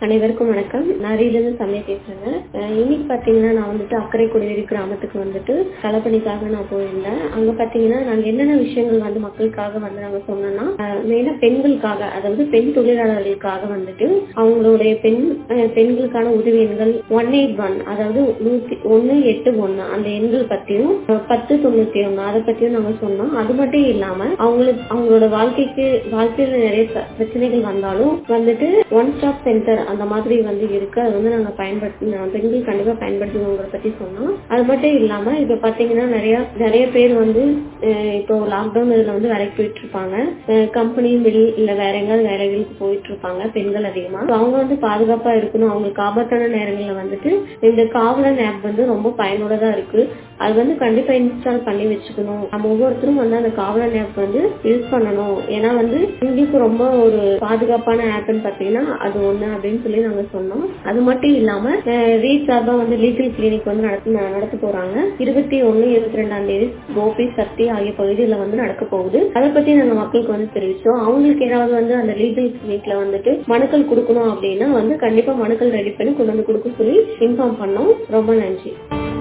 அனைவருக்கும் வணக்கம் நான் அரியலிருந்து சமய பேசுறேங்க அஹ் இன்னைக்கு பாத்தீங்கன்னா நான் வந்துட்டு அக்கறை குடிவேரி கிராமத்துக்கு வந்துட்டு களப்பணிக்காக நான் போயிருந்தேன் அங்க பாத்தீங்கன்னா நாங்க என்னென்ன விஷயங்கள் வந்து மக்களுக்காக வந்து நாங்க சொன்னோம்னா மெயினா பெண்களுக்காக அதாவது பெண் தொழிலாளர்களுக்காக வந்துட்டு அவங்களுடைய பெண் அஹ் பெண்களுக்கான உதவி எண்கள் ஒன் எயிட் ஒன் அதாவது நூத்தி ஒன்னு எட்டு ஒன்னு அந்த எண்கள் பத்தியும் அஹ் பத்து தொண்ணூத்தி ஒன்னு அதை பத்தியும் நாங்க சொன்னோம் அது மட்டும் இல்லாம அவங்களுக்கு அவங்களோட வாழ்க்கைக்கு வாழ்க்கையில நிறைய ப- பிரச்சனைகள் வந்தாலும் வந்துட்டு ஒன் ஸ்டாப் சென்டர் அந்த மாதிரி வந்து இருக்கு அது வந்து நாங்க பயன்படுத்தி நான் பெண்கள் கண்டிப்பா பயன்படுத்தணுங்கிறத பத்தி சொன்னோம் அது மட்டும் இல்லாம இப்ப பாத்தீங்கன்னா நிறைய நிறைய பேர் வந்து அஹ் இப்போ லாக்டவுன் இதுல வந்து வேலைக்கு போயிட்டு இருப்பாங்க கம்பெனி மில் இல்ல வேற எங்கேயாவது வேலைகளுக்கு போயிட்டு இருப்பாங்க பெண்கள் அதிகமா So அவங்க வந்து பாதுகாப்பா இருக்கணும் அவங்களுக்கு ஆபத்தான நேரங்கள்ல வந்துட்டு இந்த காவலன் ஆப் வந்து ரொம்ப பயனுள்ளதா இருக்கு அது வந்து கண்டிப்பா இன்ஸ்டால் பண்ணி வச்சுக்கணும் நம்ம ஒவ்வொருத்தரும் வந்து அந்த காவலன் ஆப் வந்து யூஸ் பண்ணணும் ஏன்னா வந்து உங்களுக்கு ரொம்ப ஒரு பாதுகாப்பான ஆப்னு பாத்தீங்கன்னா அது ஒண்ணு அப்படின்னு சொல்லி நாங்க சொன்னோம் அது மட்டும் இல்லாம ரீச் சார்பா வந்து லீகல் கிளினிக் வந்து நடத்த நடத்த போறாங்க இருபத்தி ஒண்ணு இருபத்தி ரெண்டாம் தேதி கோபி சக்தி ஆகிய பகுதிகளில் வந்து நடக்க போகுது அதை பத்தி நாங்க மக்களுக்கு வந்து தெரிவிச்சோம் அவங்களுக்கு ஏதாவது வந்து அந்த லீகல் கிளினிக்ல வந்துட்டு மனுக்கள் கொடுக்கணும் அப்படின்னா வந்து கண்டிப்பா மனுக்கள் ரெடி பண்ணி கொண்டு வந்து கொடுக்க சொல்லி இன்ஃபார்ம் பண்ணோம் ரொம்ப நன்றி